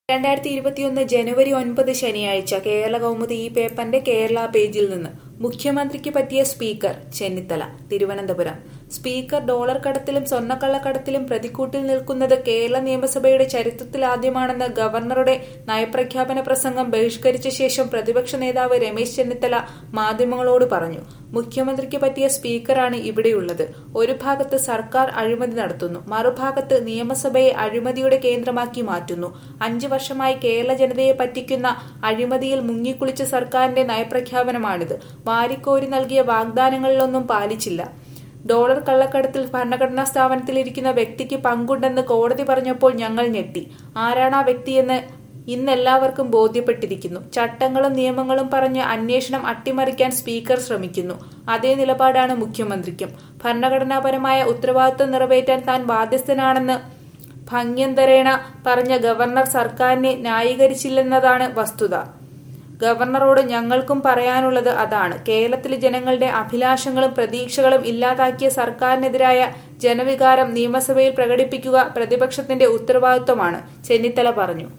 രണ്ടായിരത്തി ഇരുപത്തിയൊന്ന് ജനുവരി ഒൻപത് ശനിയാഴ്ച കേരള കൗമുദി ഈ പേപ്പറിന്റെ കേരള പേജിൽ നിന്ന് മുഖ്യമന്ത്രിക്ക് പറ്റിയ speaker Chennithala Thiruvananthapuram speaker dollar കടത്തിലും സ്വർണ്ണക്കള്ളക്കടത്തിലും പ്രതിക്കൂട്ടിൽ നിൽക്കുന്നത് കേരള നിയമസഭയുടെ ചരിത്രത്തിലാദ്യമാണെന്ന് ഗവർണറുടെ നയപ്രഖ്യാപന പ്രസംഗം ബഹിഷ്കരിച്ച ശേഷം പ്രതിപക്ഷ നേതാവ് രമേശ് ചെന്നിത്തല മാധ്യമങ്ങളോട് പറഞ്ഞു മുഖ്യമന്ത്രിക്ക് പറ്റിയ സ്പീക്കറാണ് ഇവിടെയുള്ളത് ഒരു ഭാഗത്ത് സർക്കാർ അഴിമതി നടത്തുന്നു മറുഭാഗത്ത് നിയമസഭയെ അഴിമതിയുടെ കേന്ദ്രമാക്കി മാറ്റുന്നു അഞ്ചു വർഷമായി കേരള ജനതയെ പറ്റിക്കുന്ന അഴിമതിയിൽ മുങ്ങിക്കുളിച്ച സർക്കാരിന്റെ നയപ്രഖ്യാപനമാണിത് വാരിക്കോരി നൽകിയ വാഗ്ദാനങ്ങളിലൊന്നും പാലിച്ചില്ല ഡോളർ കള്ളക്കടത്തിൽ ഭരണഘടനാ സ്ഥാപനത്തിലിരിക്കുന്ന വ്യക്തിക്ക് പങ്കുണ്ടെന്ന് കോടതി പറഞ്ഞപ്പോൾ ഞങ്ങൾ ഞെട്ടി ആരാണ് ആ വ്യക്തിയെന്ന് ഇന്നെല്ലാവർക്കും ബോധ്യപ്പെട്ടിരിക്കുന്നു ചട്ടങ്ങളും നിയമങ്ങളും പറഞ്ഞ് അന്വേഷണം അട്ടിമറിക്കാൻ സ്പീക്കർ ശ്രമിക്കുന്നു അതേ നിലപാടാണ് മുഖ്യമന്ത്രിക്കും ഭരണഘടനാപരമായ ഉത്തരവാദിത്വം നിറവേറ്റാൻ താൻ ബാധ്യസ്ഥനാണെന്ന് ഭംഗ്യന്തരേണ പറഞ്ഞ ഗവർണർ സർക്കാരിനെ ന്യായീകരിച്ചില്ലെന്നതാണ് വസ്തുത ഗവർണറോട് ഞങ്ങൾക്കും പറയാനുള്ളത് അതാണ് കേരളത്തിലെ ജനങ്ങളുടെ അഭിലാഷങ്ങളും പ്രതീക്ഷകളും ഇല്ലാതാക്കിയ സർക്കാരിനെതിരായ ജനവികാരം നിയമസഭയിൽ പ്രകടിപ്പിക്കുക പ്രതിപക്ഷത്തിന്റെ ഉത്തരവാദിത്വമാണ് ചെന്നിത്തല പറഞ്ഞു